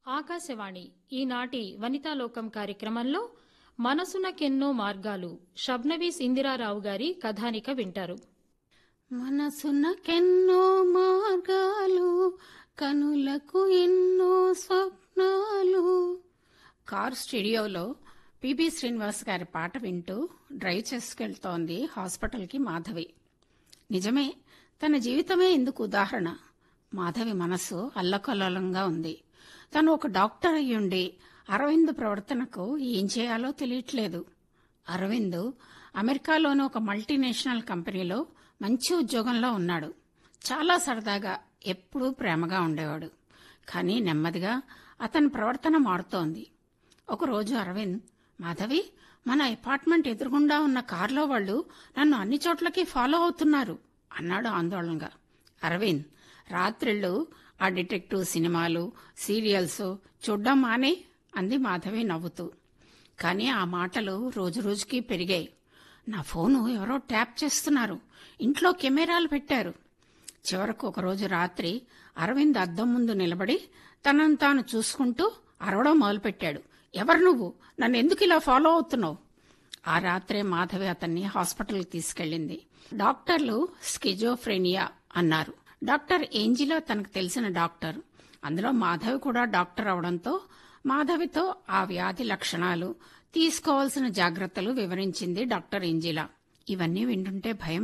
ఆకాశవాణి ఈనాటి వనితాలోకం కార్యక్రమంలో మనసునకెన్నో మార్గాలు షబ్నవీస్ ఇందిరారావు గారి కథానిక వింటారు మనసునకెన్నో మార్గాలు కనులకు ఎన్నో స్వప్నాలు కార్ స్టూడియోలో పిబి శ్రీనివాస్ గారి పాట వింటూ డ్రైవ్ చేసుకెళ్తోంది హాస్పిటల్కి మాధవి నిజమే తన జీవితమే ఇందుకు ఉదాహరణ మాధవి మనసు అల్లకల్లోలంగా ఉంది తను ఒక డాక్టర్ అయ్యుండి అరవింద్ ప్రవర్తనకు ఏం చేయాలో తెలియట్లేదు అరవింద్ అమెరికాలోని ఒక మల్టీనేషనల్ కంపెనీలో మంచి ఉద్యోగంలో ఉన్నాడు చాలా సరదాగా ఎప్పుడూ ప్రేమగా ఉండేవాడు కానీ నెమ్మదిగా అతని ప్రవర్తన మారుతోంది ఒకరోజు అరవింద్ మాధవి మన అపార్ట్మెంట్ ఎదురుగుండా ఉన్న కారులో వాళ్ళు నన్ను అన్ని చోట్లకి ఫాలో అవుతున్నారు అన్నాడు ఆందోళనగా అరవింద్ రాత్రిళ్ళు ఆ డిటెక్టివ్ సినిమాలు సీరియల్స్ చూడ్డం మానే అంది మాధవి నవ్వుతూ కానీ ఆ మాటలు రోజురోజుకి పెరిగాయి నా ఫోను ఎవరో ట్యాప్ చేస్తున్నారు ఇంట్లో కెమెరాలు పెట్టారు చివరకు ఒకరోజు రాత్రి అరవింద్ అద్దం ముందు నిలబడి తనను తాను చూసుకుంటూ అరవడం మొదలుపెట్టాడు ఎవరు నువ్వు నన్ను ఎందుకు ఇలా ఫాలో అవుతున్నావు ఆ రాత్రే మాధవి అతన్ని హాస్పిటల్కి తీసుకెళ్ళింది డాక్టర్లు స్కిజోఫ్రెనియా అన్నారు డాక్టర్ ఏంజిలా తనకు తెలిసిన డాక్టర్ అందులో మాధవి కూడా డాక్టర్ అవడంతో మాధవితో ఆ వ్యాధి లక్షణాలు తీసుకోవాల్సిన జాగ్రత్తలు వివరించింది డాక్టర్ ఏంజిలా ఇవన్నీ వింటుంటే భయం